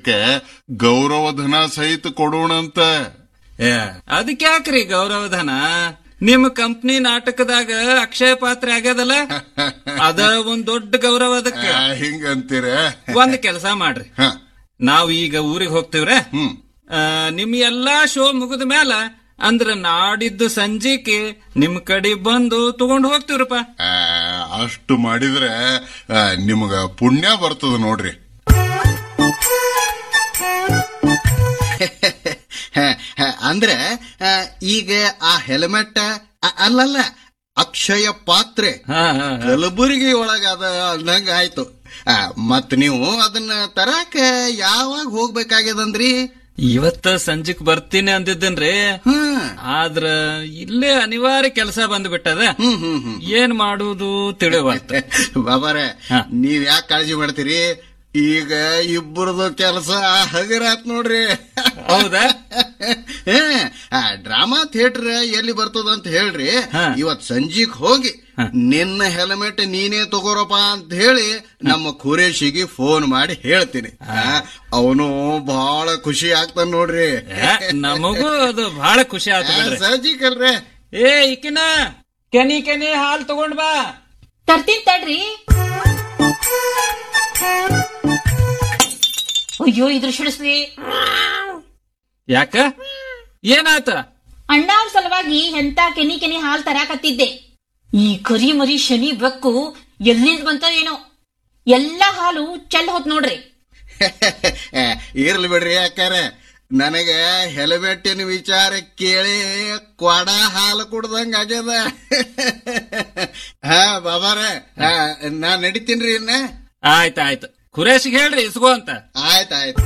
ಅದಕ್ಕೆ ಗೌರವಧನ ಸಹಿತ ಕೊಡೋಣಂತ ಏ, ಅದಕ್ಕೆ ಯಾಕ್ರಿ ಗೌರವಧನ ನಿಮ್ ಕಂಪ್ನಿ ನಾಟಕದಾಗ ಅಕ್ಷಯ ಪಾತ್ರ ಆಗ್ಯದಲ್ಲ ಅದ ಒಂದ್ ದೊಡ್ಡ ಗೌರವ ಅದಕ್ಕ ಆ, ಹಿಂಗಂತೀರ ಒಂದ್ ಕೆಲಸ ಮಾಡ್ರಿ ಹ, ನಾವ್ ಈಗ ಊರಿಗೆ ಹೋಗ್ತಿವ್ರೆ ಹ್ಮ್ ಆ, ನಿಮ್ ಎಲ್ಲಾ ಶೋ ಮುಗಿದ ಮ್ಯಾಲ ಅಂದ್ರ ನಾಡಿದ್ದು ಸಂಜಿಕೆ ನಿಮ್ ಕಡೆ ಬಂದು ತಗೊಂಡ್ ಹೋಗ್ತಿವ್ರಪ್ಪ ಆ, ಅಷ್ಟು ಮಾಡಿದ್ರೆ ಆ, ನಿಮಗ ಪುಣ್ಯ ಬರ್ತದ ನೋಡ್ರಿ ಅಂದ್ರೆ ಆ, ಈಗ ಆ ಹೆಲ್ಮೆಟ್ ಅ- ಅಲ್ಲಲ್ಲ ಅಕ್ಷಯ ಪಾತ್ರೆ ಹಾ ಹಾ ಹಾ. ಕಲಬುರಗಿ ಒಳಗದ ಅಂದಂಗ ಆಯ್ತು ಆ, ಮತ್ ನೀವು ಅದನ್ನ ತರಾಕ ಯಾವಾಗ ಹೋಗ್ಬೇಕಾಗ್ಯದಂದ್ರಿ ಇವತ್ತ ಸಂಜಿಕ್ ಬರ್ತೀನಿ ಅಂದಿದ್ದನ್ರಿ ಹ್ಮ್ ಆದ್ರ ಇಲ್ಲೇ ಅನಿವಾರ್ಯ ಕೆಲಸ ಬಂದ್ಬಿಟ್ಟದ ಹ್ಮ್ ಹ್ಮ್ ಹ್ಮ್ ಏನ್ ಮಾಡುದು ತಿಳಿವಲ್ತ ಬಾಬಾರೆ ಹಾ. ನೀವ್ ಯಾಕೆ ಕಾಳಜಿ ಮಾಡ್ತೀರಿ ಈಗ ಇಬ್ಬರದು ಕೆಲಸ ಹಗರಾತ್ ನೋಡ್ರಿ ಹೌದಾ ಏ, ಆ ಡ್ರಾಮಾ ಥಿಯೇಟರ್ ಎಲ್ಲಿ ಬರ್ತದ ಅಂತ ಹೇಳ್ರಿ ಹಾ. ಇವತ್ ಸಂಜಿಗ್ ಹೋಗಿ ನಿನ್ನ ಹೆಲ್ಮೆಟ್ ನೀನೇ ತಗೋರಪ್ಪ ಅಂತ ಹೇಳಿ ನಮ್ಮ ಖುರೇಶಿಗೆ ಫೋನ್ ಮಾಡಿ ಹೇಳ್ತೀನಿ ಅವನು ಬಹಳ ಖುಷಿ ಆಗ್ತಾನ ನೋಡ್ರಿ ಏ, ನಮಗೂ ಅದು ಬಹಳ ಖುಷಿ ಆಯ್ತು ಬಿಡ್ರಿ ಸಹಜಿಕಲ್ರಿ ಏ ಇಕಿನ ಕೆನಿ ಕೆನಿ ಹಾಲ್ ತಗೊಂಡ್ ಬಾ ತರ್ತೀನಿ ತಡ್ರಿ ಅಯ್ಯೋ ಇದ್ರ ಶಿಡಿಸ್ರಿ ಯಾಕ ಏನಾತ ಅಣ್ಣ ಅವ್ರ ಸಲುವಾಗಿ ಎಂತ ಕೆನಿ ಕೆನಿ ಹಾಲ್ ತರಾಕತ್ತಿದ್ದೆ ಈ ಕರಿ ಮರಿ ಶನಿ ಬೆಕ್ಕು ಎಲ್ಲಿಂದ ಬಂತ ಏನೋ ಎಲ್ಲಾ ಹಾಲು ಚೆಲ್ ಹೋತ್ ನೋಡ್ರಿ ಇರ್ಲಿ ಬಿಡ್ರಿ ಯಾಕಾರ ನನಗ ಹೆಲ್ಮೆಟ್ಟಿನ ವಿಚಾರ ಕೇಳಿ ಕೊಡ ಹಾಲು ಕುಡ್ದಂಗ ಆಗ್ಯದ ಹಾ ಬಾಬಾರ ಹಾ, ನಾ ನಡಿತೀನ್ರಿ ಇನ್ನ ಆಯ್ತ ಆಯ್ತು ಖುರೇಶಿಗೆ ಹೇಳ್ರಿ ಇಸ್ಕೋ ಅಂತ ಆಯ್ತಾಯ್ತು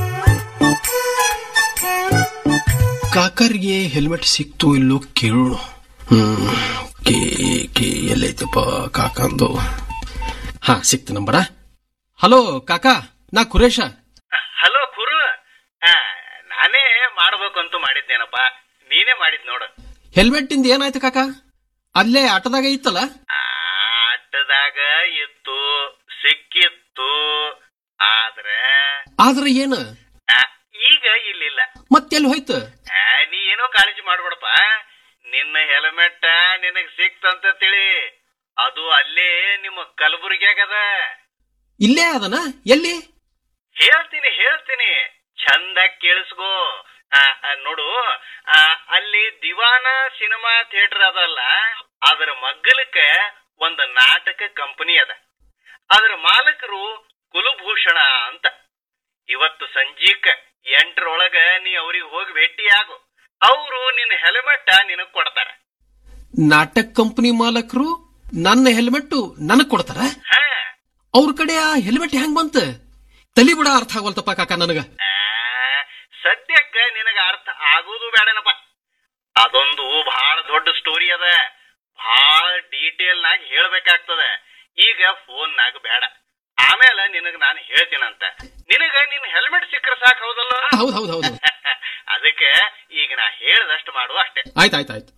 ಕಾಕರ್ಗೆ ಹೆಲ್ಮೆಟ್ ಸಿಕ್ತು ಇಲ್ಲೋ ಕೇಳೋಣ ಹ್ಮ್ ಕೇ ಕೇ ಎಲ್ಲೈತಪ್ಪ ಕಾಕಂದು ಹಾ ಸಿಕ್ತು ನಂಬರ ಹಲೋ ಕಾಕಾ ನಾ ಕುರೇಶ ಹಲೋ ಕುರು ಆ, ನಾನೇ ಮಾಡ್ಬೇಕಂತೂ ಮಾಡಿದ್ದೇನಪ್ಪ ನೀನೇ ಮಾಡಿದ್ ನೋಡು ಹೆಲ್ಮೆಟ್ ಇಂದ ಏನಾಯ್ತು ಕಾಕಾ ಅಲ್ಲೇ ಆಟದಾಗ ಇತ್ತಲ್ಲ ಆಟದಾಗ ಇತ್ತು ಸಿಕ್ಕಿತ್ತು ಆದ್ರೆ ಆದ್ರೆ ಏನು ಆ, ಈಗ ಇಲ್ಲಿಲ್ಲ ಮತ್ತೆಲ್ಲಿ ಹೋಯ್ತು ಆ, ನೀ ಏನೋ ಕಾಳಜಿ ಮಾಡ್ಬೇಡಪ್ಪ ನಿನ್ನ ಹೆಲ್ಮೆಟ್ ನಿನಗ್ ಸಿಕ್ತಂತ ತಿಳಿ ಅದು ಅಲ್ಲೇ ನಿಮ್ಮ ಕಲಬುರಗಿಯಾಗದ ಇಲ್ಲೇ ಅದನ ಎಲ್ಲಿ ಹೇಳ್ತೀನಿ ಹೇಳ್ತೀನಿ ಚಂದ ಕೇಳಿಸ್ಕೋ ಆ, ಆ, ನೋಡು ಆ, ಅಲ್ಲಿ ದಿವಾನ ಸಿನಿಮಾ ಥಿಯೇಟರ್ ಅದಲ್ಲ ಅದರ ಮಗ್ಗಲಕ್ಕ ಒಂದು ನಾಟಕ ಕಂಪನಿ ಅದ ಅದರ ಮಾಲಕರು ಕುಲಭೂಷಣ ಅಂತ ಇವತ್ತು ಸಂಜೀಕ ಎಂಟರೊಳಗ ನೀ ಅವ್ರಿಗೆ ಹೋಗಿ ಭೇಟಿಯಾಗು ಅವರು ನಿನ್ನ ಹೆಲ್ಮೆಟ್ ನಿನಗ್ ಕೊಡ್ತಾರ ನಾಟಕ ಕಂಪನಿ ಮಾಲಕರು ನನ್ನ ಹೆಲ್ಮೆಟ್ ನನಗ್ ಕೊಡ್ತಾರ ಹಾ ಅವ್ರ ಕಡೆ ಆ ಹೆಲ್ಮೆಟ್ ಹೆಂಗ್ ಬಂತ ತಲಿ ಬಿಡ ಅರ್ಥ ಆಗವಲ್ತಪ್ಪ ಕಾಕ ನನಗ ಆ, ಸದ್ಯಕ್ಕ ನಿನಗ ಅರ್ಥ ಆಗುವುದು ಬೇಡನಪ್ಪ ಅದೊಂದು ಬಹಳ ದೊಡ್ಡ ಸ್ಟೋರಿ ಅದ ಬಹಳ ಡೀಟೇಲ್ ನಾಗ ಹೇಳ್ಬೇಕಾಗ್ತದ ಈಗ ಫೋನ್ ನಾಗ ಬೇಡ ಆಮೇಲೆ ನಿನಗ ನಾನು ಹೇಳ್ತೀನಂತ ನಿನಗ ನಿನ್ ಹೆಲ್ಮೆಟ್ ಸಿಕ್ಕರೆ ಸಾಕು ಹೌದಲ್ಲ ಹೌದ್ ಹೌದ್ ಹೌದು ಅದಕ್ಕೆ ಈಗ ನಾ ಹೇಳ್ದಷ್ಟು ಮಾಡುವ ಅಷ್ಟೇ ಆಯ್ತಾಯ್ತಾಯ್ತು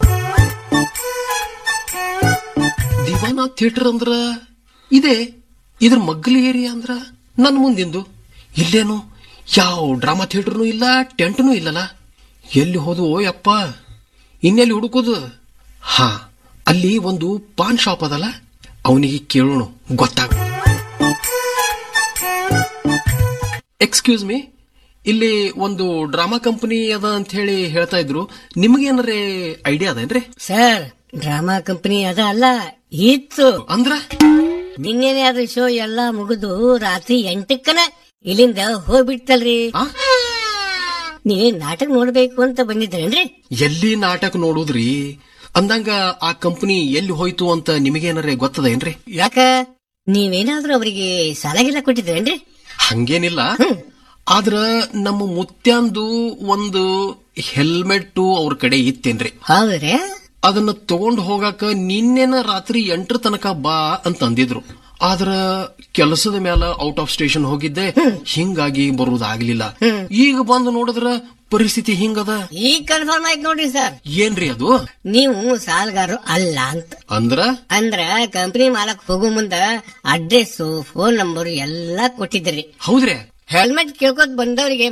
ದಿವಾನ ಥಿಯೇಟರ್ ಅಂದ್ರ ಇದೆ ಇದ್ರ ಮಗ್ಗಲ ಏರಿಯಾ ಅಂದ್ರ ನನ್ ಮುಂದಿಂದು ಇಲ್ಲೇನು ಯಾವ ಡ್ರಾಮಾ ಥಿಯೇಟರ್ನು ಇಲ್ಲ ಟೆಂಟ್ನು ಇಲ್ಲಲ್ಲ ಎಲ್ಲಿ ಹೋದು ಯಪ್ಪ ಇನ್ನೆಲ್ಲಿ ಹುಡುಕೋದು ಹಾ ಅಲ್ಲಿ ಒಂದು ಪಾನ್ ಶಾಪ್ ಅದಲ್ಲ ಅವನಿಗೆ ಕೇಳೋಣ ಗೊತ್ತಾಗ ಎಕ್ಸ್ಕ್ಯೂಸ್ ಮೀ ಇಲ್ಲಿ ಒಂದು ಡ್ರಾಮಾ ಕಂಪನಿ ಅದ ಅಂತ ಹೇಳಿ ಹೇಳ್ತಾ ಇದ್ರು ನಿಮಗೇನಾರೇ ಐಡಿಯಾ ಅದೇನ್ರಿ ಸರ್ ಡ್ರಾಮಾ ಕಂಪನಿ ಅದ ಅಲ್ಲ ಇತ್ತು ಅಂದ್ರ ನಿನ್ನೆನೆ ಅದ್ರ ಶೋ ಎಲ್ಲಾ ಮುಗಿದು ರಾತ್ರಿ ಎಂಟಕ್ಕನ ಇಲ್ಲಿಂದ ಹೋಗ್ಬಿಡ್ತಲ್ರಿ ಆ? ನೀವೇ ನಾಟಕ ನೋಡ್ಬೇಕು ಅಂತ ಬಂದಿದ್ರೇನ್ರಿ ಎಲ್ಲಿ ನಾಟಕ ನೋಡುದ್ರಿ ಅಂದಂಗ ಆ ಕಂಪನಿ ಎಲ್ಲಿ ಹೋಯ್ತು ಅಂತ ನಿಮಗೇನಾರೇ ಗೊತ್ತದೇನ್ರಿ ಯಾಕ ನೀವೇನಾದ್ರೂ ಅವರಿಗೆ ಸಾಲಾಗಿಲ್ಲ ಕೊಟ್ಟಿದ್ರೇನ್ರಿ ಹಂಗೇನಿಲ್ಲ ಆದ್ರ ನಮ್ಮ ಮುತ್ಯಾಂದು ಒಂದು ಹೆಲ್ಮೆಟ್ ಅವ್ರ ಕಡೆ ಇತ್ತೇನ್ರಿ ಹೌದ್ರಿ ಅದನ್ನ ತಗೊಂಡ್ ಹೋಗಾಕ ನಿನ್ನೆನ ರಾತ್ರಿ ಎಂಟರ ತನಕ ಬಾ ಅಂತ ಅಂದಿದ್ರು ಆದ್ರ ಕೆಲಸದ ಮ್ಯಾಲ ಔಟ್ ಆಫ್ ಸ್ಟೇಷನ್ ಹೋಗಿದ್ದೆ ಹಿಂಗಾಗಿ ಬರುವುದಾಗ್ಲಿಲ್ಲ ಈಗ ಬಂದು ನೋಡಿದ್ರ ಪರಿಸ್ಥಿತಿ ಹಿಂಗದ ಈಗ ಕನ್ಫರ್ಮ್ ಆಯ್ತು ನೋಡ್ರಿ ಸರ್ ಏನ್ರಿ ಅದು ನೀವು ಸಾಲಗಾರರು ಅಲ್ಲ ಅಂತ ಅಂದ್ರ ಅಂದ್ರ ಕಂಪನಿ ಮಾಲಕ್ ಹೋಗೋ ಮುಂದ ಅಡ್ರೆಸ್ ಫೋನ್ ನಂಬರ್ ಎಲ್ಲಾ ಕೊಟ್ಟಿದ್ರಿ ಹೌದ್ರಿ ಹೆಲ್ಮೆಟ್ ಕೇಳ್ಕೊತ್ ಬಂದವರಿಗೆ